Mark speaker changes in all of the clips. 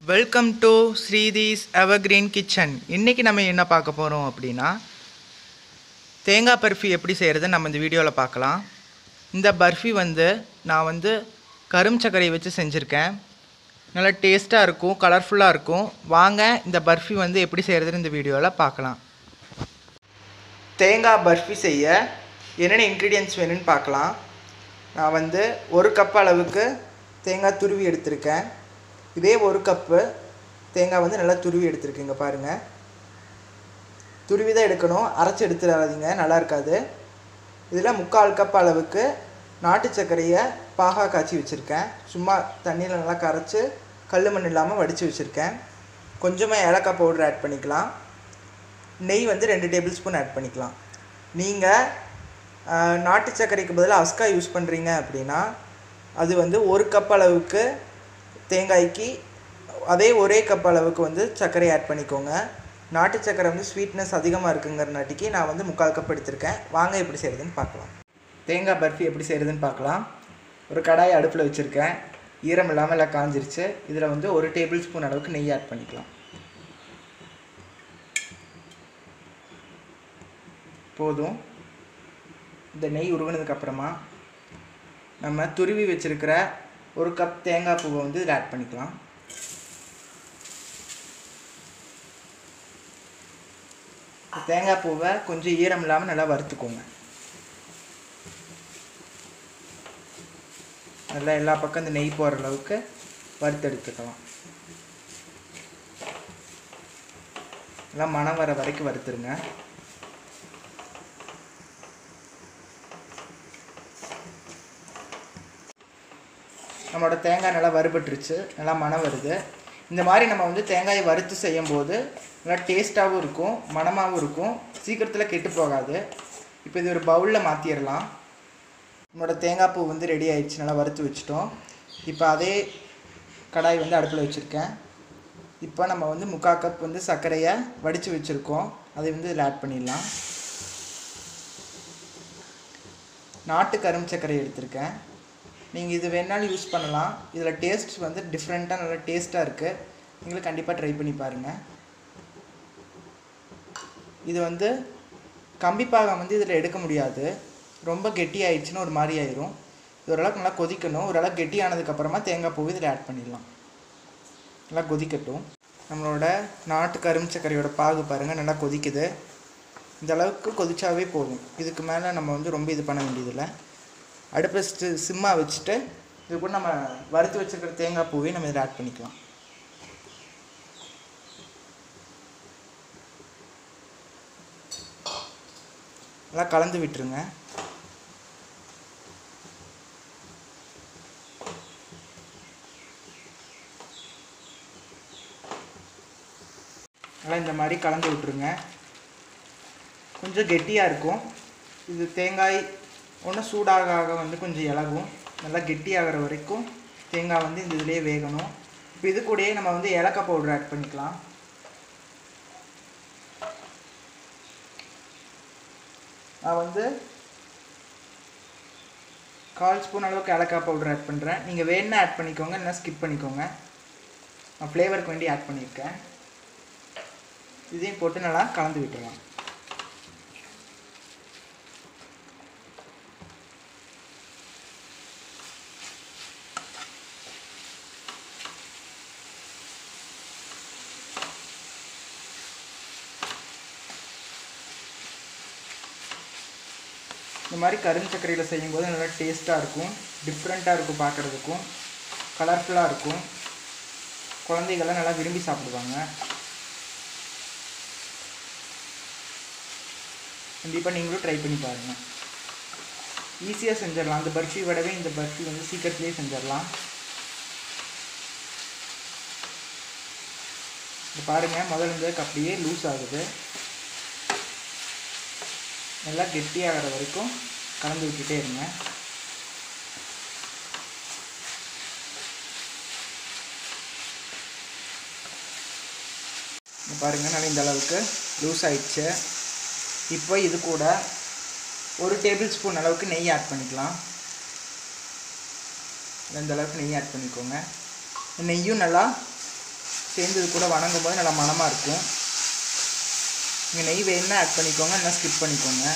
Speaker 1: welcome to Sridhi's evergreen kitchen இன்றைக்கி நம்ம என்ன பார்க்க போகிறோம் அப்படின்னா தேங்காய் பர்ஃபி எப்படி செய்கிறதுன்னு நம்ம இந்த வீடியோவில் பார்க்கலாம் இந்த பர்ஃபி வந்து நான் வந்து கரும் சர்க்கரை வச்சு செஞ்சுருக்கேன் நல்லா டேஸ்ட்டாக இருக்கும் கலர்ஃபுல்லாக இருக்கும் வாங்க இந்த பர்ஃபி வந்து எப்படி செய்கிறதுன்னு இந்த வீடியோவில் பார்க்கலாம் தேங்காய் பர்ஃபி செய்ய என்னென்ன இன்க்ரீடியன்ட்ஸ் வேணும்னு பார்க்கலாம் நான் வந்து ஒரு கப் அளவுக்கு தேங்காய் துருவி எடுத்திருக்கேன் இதே ஒரு கப்பு தேங்காய் வந்து நல்லா துருவி எடுத்திருக்கேங்க பாருங்கள் துருவி தான் எடுக்கணும் அரைச்சி எடுத்துடாதீங்க நல்லா இருக்காது இதில் முக்கால் கப் அளவுக்கு நாட்டு சர்க்கரையை பாகா காய்ச்சி வச்சுருக்கேன் சும்மா தண்ணியில் நல்லா கரைச்சி கல் மண் இல்லாமல் வடித்து வச்சுருக்கேன் கொஞ்சமாக ஏலக்காய் பவுடர் ஆட் பண்ணிக்கலாம் நெய் வந்து ரெண்டு டேபிள் ஸ்பூன் ஆட் பண்ணிக்கலாம் நீங்கள் நாட்டு சர்க்கரைக்கு பதிலாக அஸ்கா யூஸ் பண்ணுறீங்க அப்படின்னா அது வந்து ஒரு கப் அளவுக்கு தேங்காய்க்கு அதே ஒரே கப் அளவுக்கு வந்து சர்க்கரை ஆட் பண்ணிக்கோங்க நாட்டு சர்க்கரை வந்து ஸ்வீட்னஸ் அதிகமாக இருக்குங்கிறனாட்டிக்கு நான் வந்து முக்கால் கப் எடுத்திருக்கேன் வாங்க எப்படி செய்கிறதுன்னு பார்க்கலாம் தேங்காய் பர்ஃபி எப்படி செய்கிறதுன்னு பார்க்கலாம் ஒரு கடாய் அடுப்பில் வச்சுருக்கேன் ஈரம் இல்லாமல் எல்லாம் காஞ்சிருச்சு இதில் வந்து ஒரு டேபிள் ஸ்பூன் அளவுக்கு நெய் ஆட் பண்ணிக்கலாம் போதும் இந்த நெய் உருகினதுக்கு அப்புறமா நம்ம துருவி வச்சுருக்கிற ஒரு கப் தேங்காய் பூவை வந்து இதில் ஆட் பண்ணிக்கலாம் தேங்காய் பூவை கொஞ்சம் ஈரம் இல்லாமல் நல்லா வறுத்துக்கோங்க நல்லா எல்லா பக்கம் இந்த நெய் போகிற அளவுக்கு வறுத்தெடுத்துக்கலாம் நல்லா மணம் வர வரைக்கும் வறுத்துருங்க நம்மளோட தேங்காய் நல்லா வறுபட்டுருச்சு நல்லா மணம் வருது இந்த மாதிரி நம்ம வந்து தேங்காயை வறுத்து செய்யும்போது நல்லா டேஸ்ட்டாகவும் இருக்கும் மணமாகவும் இருக்கும் சீக்கிரத்தில் கெட்டு போகாது இப்போ இது ஒரு பவுலில் மாற்றிடலாம் நம்மளோட தேங்காய் பூ வந்து ரெடி ஆயிடுச்சு நல்லா வறுத்து வச்சுட்டோம் இப்போ அதே கடாய் வந்து அடுப்பில் வச்சுருக்கேன் இப்போ நம்ம வந்து முக்கால் கப் வந்து சர்க்கரையை வடித்து வச்சுருக்கோம் அதை வந்து இதில் ஆட் பண்ணிடலாம் நாட்டு கரும் சர்க்கரை எடுத்திருக்கேன் நீங்கள் இது வேணாலும் யூஸ் பண்ணலாம் இதில் டேஸ்ட் வந்து டிஃப்ரெண்ட்டாக நல்லா டேஸ்ட்டாக இருக்குது நீங்களும் கண்டிப்பாக ட்ரை பண்ணி பாருங்கள் இது வந்து கம்பிப்பாகம் வந்து இதில் எடுக்க முடியாது ரொம்ப கெட்டி ஆயிடுச்சுன்னா ஒரு மாதிரி ஆயிரும் இது ஓரளவுக்கு நல்லா கொதிக்கணும் ஓரளவுக்கு கெட்டி ஆனதுக்கப்புறமா தேங்காய் பூ இதில் ஆட் பண்ணிடலாம் நல்லா கொதிக்கட்டும் நம்மளோட நாட்டு கரும் சர்க்கரையோட பாகு பாருங்கள் நல்லா கொதிக்குது இந்த அளவுக்கு கொதிச்சாவே போதும் இதுக்கு மேலே நம்ம வந்து ரொம்ப இது பண்ண வேண்டியதில்லை அடுப்பை சிம்மாக வச்சுட்டு இது கூட நம்ம வறுத்து வச்சுருக்கிற தேங்காய் பூவையும் நம்ம இதில் ஆட் பண்ணிக்கலாம் நல்லா கலந்து விட்டுருங்க நல்லா இந்த மாதிரி கலந்து விட்டுருங்க கொஞ்சம் கெட்டியாக இருக்கும் இது தேங்காய் ஒன்றும் சூடாக ஆக வந்து கொஞ்சம் இலகும் நல்லா கெட்டியாகிற வரைக்கும் தேங்காய் வந்து இந்த இதுலேயே வேகணும் இப்போ இது கூடயே நம்ம வந்து ஏலக்காய் பவுடர் ஆட் பண்ணிக்கலாம் நான் வந்து கால் ஸ்பூன் அளவுக்கு ஏலக்காய் பவுடர் ஆட் பண்ணுறேன் நீங்கள் வேணா ஆட் பண்ணிக்கோங்க இல்லைனா ஸ்கிப் பண்ணிக்கோங்க நான் ஃப்ளேவருக்கு வேண்டி ஆட் பண்ணியிருக்கேன் இதையும் போட்டு நல்லா கலந்து விட்டுருலாம் இந்த மாதிரி கரும் சர்க்கரையில் செய்யும்போது நல்லா டேஸ்ட்டாக இருக்கும் டிஃப்ரெண்ட்டாக இருக்கும் பார்க்குறதுக்கும் கலர்ஃபுல்லாக இருக்கும் குழந்தைகள்லாம் நல்லா விரும்பி சாப்பிடுவாங்க கண்டிப்பாக நீங்களும் ட்ரை பண்ணி பாருங்கள் ஈஸியாக செஞ்சிடலாம் அந்த பர்ஃபி விடவே இந்த பர்ஃபி வந்து சீக்கிரத்துலேயே செஞ்சிடலாம் இது பாருங்கள் முதல்ல இருந்ததுக்கு அப்படியே லூஸ் ஆகுது நல்லா கெட்டியாகிற வரைக்கும் கலந்து விட்டுட்டே இருங்க பாருங்கள் நல்லா இந்த அளவுக்கு லூஸ் ஆயிடுச்சு இப்போ இது கூட ஒரு டேபிள் ஸ்பூன் அளவுக்கு நெய் ஆட் பண்ணிக்கலாம் இந்த அளவுக்கு நெய் ஆட் பண்ணிக்கோங்க நெய்யும் நல்லா சேர்ந்து இது கூட வணங்கும் போது நல்லா மணமாக இருக்கும் நீங்கள் நெய் வேணும்னா ஆட் பண்ணிக்கோங்க இல்லைனா ஸ்கிப் பண்ணிக்கோங்க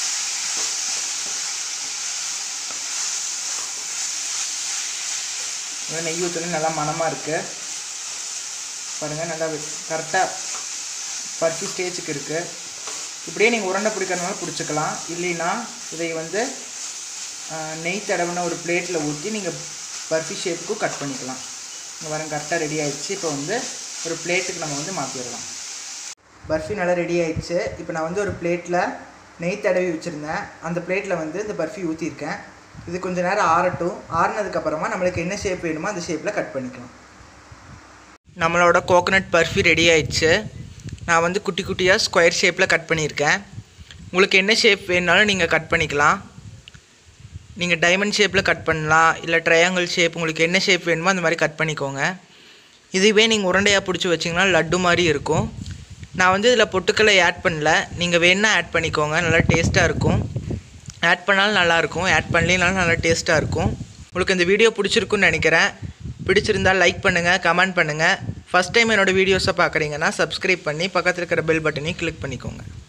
Speaker 1: இங்கே நெய் ஊற்றணும் நல்லா மணமாக இருக்குது பாருங்கள் நல்லா கரெக்டாக பருத்தி ஸ்டேஜுக்கு இருக்குது இப்படியே நீங்கள் உருண்டை பிடிக்கிறதுனால பிடிச்சிக்கலாம் இல்லைன்னா இதை வந்து ஆஹ், நெய் தடவின ஒரு பிளேட்டில் ஊற்றி நீங்கள் பர்ஃபி ஷேப்புக்கும் கட் பண்ணிக்கலாம் இங்கே வரேன் கரெக்டாக ரெடி ஆயிடுச்சு இப்போ வந்து ஒரு பிளேட்டுக்கு நம்ம வந்து மாற்றிடலாம் பர்ஃபி நல்லா ரெடி ஆயிடுச்சு இப்போ நான் வந்து ஒரு பிளேட்டில் நெய் தடவி வச்சுருந்தேன் அந்த பிளேட்டில் வந்து இந்த பர்ஃபி ஊற்றிருக்கேன் இது கொஞ்ச நேரம் ஆறட்டும் ஆறுனதுக்கப்புறமா நம்மளுக்கு என்ன ஷேப் வேணுமோ அந்த ஷேப்பில் கட் பண்ணிக்கலாம் நம்மளோட கோகனட் பர்ஃபி ரெடி ஆயிடுச்சு நான் வந்து குட்டி குட்டியாக ஸ்கொயர் ஷேப்பில் கட் பண்ணியிருக்கேன் உங்களுக்கு என்ன ஷேப் வேணுனாலும் நீங்கள் கட் பண்ணிக்கலாம் நீங்கள் டைமண்ட் ஷேப்பில் கட் பண்ணலாம் இல்லை ட்ரையாங்கிள் ஷேப் உங்களுக்கு என்ன ஷேப் வேணுமோ அந்த மாதிரி கட் பண்ணிக்கோங்க இதுவே நீங்கள் உருண்டையாக பிடிச்சி வச்சிங்கன்னா லட்டு மாதிரி இருக்கும் நான் வந்து இதில் பொட்டுக்கல்லை ஆட் பண்ணல நீங்கள் வேணா ஆட் பண்ணிக்கோங்க நல்லா டேஸ்ட்டாக இருக்கும் ஆட் பண்ணாலும் நல்லாயிருக்கும் ஆட் பண்ணலைனாலும் நல்லா டேஸ்ட்டாக இருக்கும் உங்களுக்கு இந்த வீடியோ பிடிச்சிருக்குன்னு நினைக்கிறேன் பிடிச்சிருந்தால் லைக் பண்ணுங்கள் கமெண்ட் பண்ணுங்கள் ஃபஸ்ட் டைம் என்னோடய வீடியோஸை பார்க்குறீங்கன்னா சப்ஸ்கிரைப் பண்ணி பக்கத்தில் இருக்கிற பெல் பட்டனையும் கிளிக் பண்ணிக்கோங்க